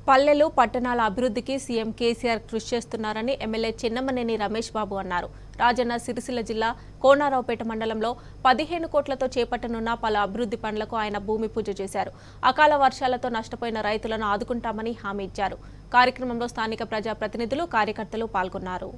పల్లెలు పట్టణాల అభివృద్ధికి సీఎం కేసీఆర్ కృషి చేస్తున్నారని ఎమ్మెల్యే చిన్నమనేని రమేష్ బాబు అన్నారు రాజన్న సిరిసిల్ల జిల్లా కోనారావుపేట మండలంలో పదిహేను కోట్లతో చేపట్టనున్న పలు అభివృద్ధి పనులకు ఆయన భూమి పూజ చేశారు అకాల వర్షాలతో నష్టపోయిన రైతులను ఆదుకుంటామని హామీ ఇచ్చారు కార్యక్రమంలో స్థానిక ప్రజాప్రతినిధులు కార్యకర్తలు పాల్గొన్నారు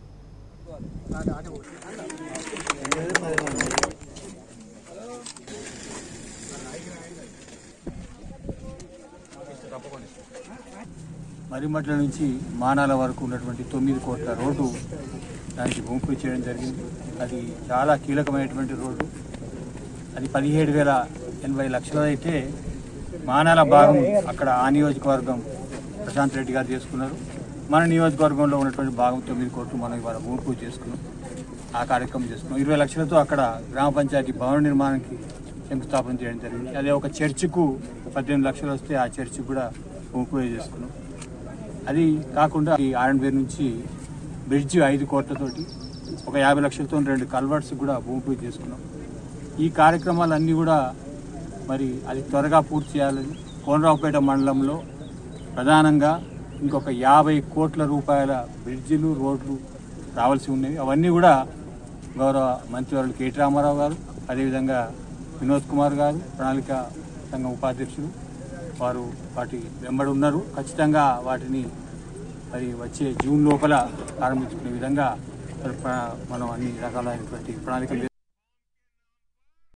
మరిమట్ల నుంచి మానాల వరకు ఉన్నటువంటి తొమ్మిది కోట్ల రోడ్డు దానికి భూమి పూజ చేయడం జరిగింది అది చాలా కీలకమైనటువంటి రోడ్డు అది పదిహేడు వేల ఎనభై లక్షలైతే మానాల భాగం అక్కడ ఆ నియోజకవర్గం ప్రశాంత్ రెడ్డి గారు చేసుకున్నారు మన నియోజకవర్గంలో ఉన్నటువంటి భాగం తొమ్మిది కోట్లు మనం ఇవాళ భూమి పూజ చేసుకున్నాం ఆ కార్యక్రమం చేసుకున్నాం ఇరవై లక్షలతో అక్కడ గ్రామ పంచాయతీ భవన నిర్మాణానికి శంకుస్థాపన చేయడం జరిగింది అదే ఒక చర్చికు పద్దెనిమిది లక్షలు వస్తే ఆ చర్చికి కూడా భూమి పూజ చేసుకున్నాం అది కాకుండా ఈ ఆర్ఎన్బేర్ నుంచి బ్రిడ్జ్ ఐదు కోట్లతోటి ఒక యాభై లక్షలతో రెండు కల్వర్ట్స్ కూడా భూమి పూజ చేసుకున్నాం ఈ కార్యక్రమాలన్నీ కూడా మరి అది త్వరగా పూర్తి చేయాలని కోనరావుపేట మండలంలో ప్రధానంగా ఇంకొక యాభై కోట్ల రూపాయల బ్రిడ్జిలు రోడ్లు రావాల్సి ఉన్నవి అవన్నీ కూడా గౌరవ మంత్రివర్యులు కేటీ రామారావు గారు అదేవిధంగా వినోద్ కుమార్ గారు ప్రణాళిక సంఘం ఉపాధ్యక్షులు వారు వాటి వెంబడి ఉన్నారు ఖచ్చితంగా వాటిని మరి వచ్చే జూన్ లోపల ప్రారంభించుకునే విధంగా మరి ప్ర- మనం అన్ని రకాలైనటువంటి ప్రణాళికలు